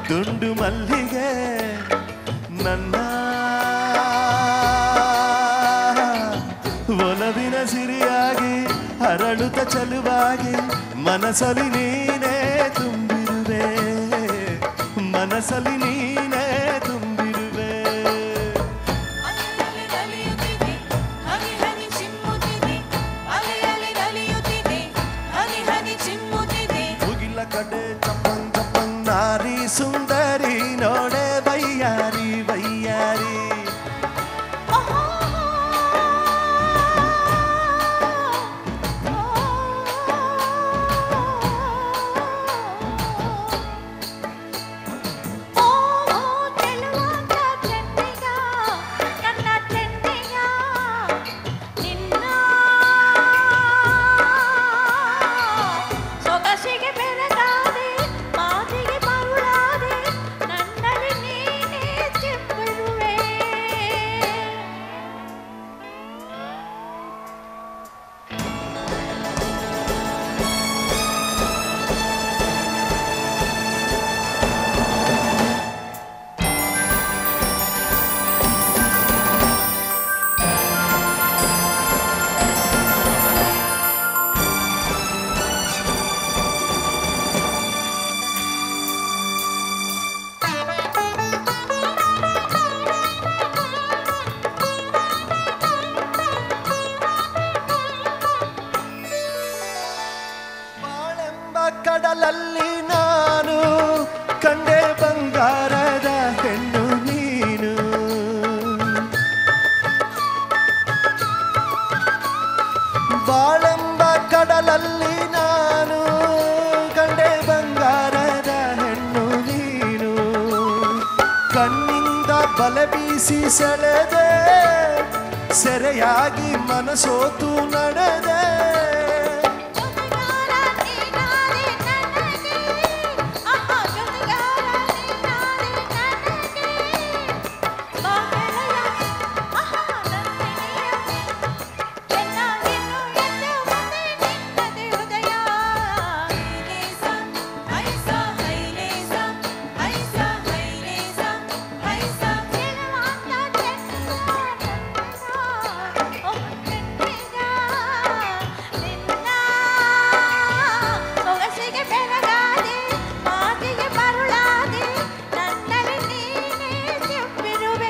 ದುಂಡು ಮಲ್ಲಿಗೆ ನನ್ನ ಒಲವಿನ ಸಿರಿಯಾಗಿ ಹರಳುತ್ತ ಚಲುವಾಗಿ ಮನಸಲಿ ನೀನೇ ತುಂಬಿರುವೆ ಮನಸಲಿ ನೀನೇ ತುಂಬಿರುವೆ ಅಲೆ ಅಲೆ ನಲಿಯುತ್ತಿದೆ ಹನಿ ಹನಿ ಚಿಮ್ಮುತ್ತಿದೆ ಅಲೆ ಅಲೆ ನಲಿಯುತ್ತಿದೆ ಹನಿ ಹನಿ ಚಿಮ್ಮುತ್ತಿದೆ ಮುಗಿಲ ಕಡೆ ಚಪ್ಪನ್ ಚಪ್ಪನ್ ನಾರಿ ಸುಂದರಿ ನೋಡೆ ಬಯ್ಯಾರಿ ಬಯ್ಯಾರಿ ಸೊಗಸಿಗೆ ಬೆರಗಾದೆ ಮಾತಿಗೆ ಮರುಳಾದೆ ನನ್ನಲ್ಲಿ ನೀನೇ ಚೆಪ್ಪಿರುವೆ ಬಾಳೆಂಬ ಕಡಲಲ್ಲಿ ನಾನು ಕಂಡೆ ಬಂಗಾರದ ಹೆಣ್ಣು ನೀನು ಬಾಳೆಂಬ ಕಡಲಲ್ಲಿ ನಾನು ಕಂಡೆ ಬಂಗಾರದ ಹೆಣ್ಣು ನೀನು ಕಣ್ಣಿಂದ ಬಲೆ ಬೀಸಿ ಸೆಳೆದೆ ಸೆರೆಯಾಗಿ ಮನಸೋತು ನಡೆದೆ ಜೊತೆಗಾರ ನೀನಾದೆ ನನಗೆ ಅಹ ಜೊತೆಗಾರ ನೀನಾದೆ ನನಗೆ ಬಾ ಗೆಳೆಯ ಅಹ ನಂದಿನಿಯ ಚೆನ್ನಾಗಿನ್ನು ಎಂದು ಮುಂದೆ ನಿನ್ನದೆ ಹೃದಯ ಹೈಲೇಸ ಹೈಸ ಹೈಲೇಸ ಹೈಸ ಹೈಲೇಸ ಹೈಸ ಗೆಲುವಾಂತ ಚೆನ್ನ ಓ ಚೆನ್ನಿಗ ನಿನ್ನ ಸೊಗಸಿಗೆ ಬೆರಗಾದೆ ಮಾತಿಗೆ ಮರುಳಾದೆ ನನ್ನಲ್ಲಿ ನೀನೇ ಚೆಪ್ಪಿರುವೆ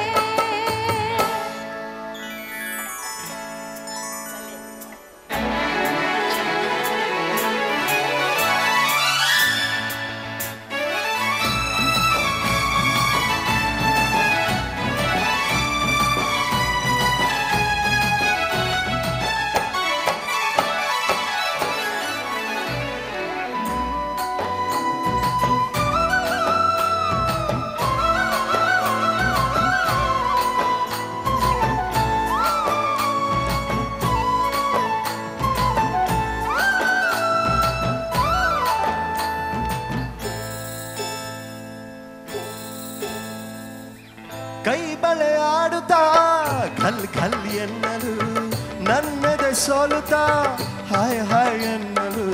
ಕೈ ಬಳೆ ಆಡುತ್ತಾ ಘಲ್ ಘಲ್ ಎನ್ನಲು ನನ್ನೆದೆ ಸೋಲುತ್ತಾ ಹಾಯ್ ಹಾಯ್ ಎನ್ನಲು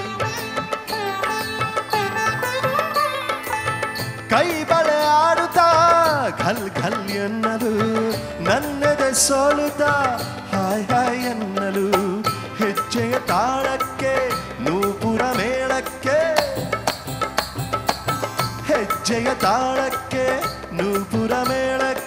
ಕೈ ಬಳೆ ಆಡುತ್ತಾ ಘಲ್ ಘಲ್ ಎನ್ನಲು ನನ್ನೆದೆ ಸೋಲುತ್ತಾ ಹಾಯ್ ಹಾಯ್ ಎನ್ನಲು ಹೆಜ್ಜೆಯ ತಾಳಕ್ಕೆ ನೂಪುರ ಮೇಳಕ್ಕೆ ಹೆಜ್ಜೆಯ ತಾಳಕ್ಕೆ ನೂಪುರ ಮೇಳಕ್ಕೆ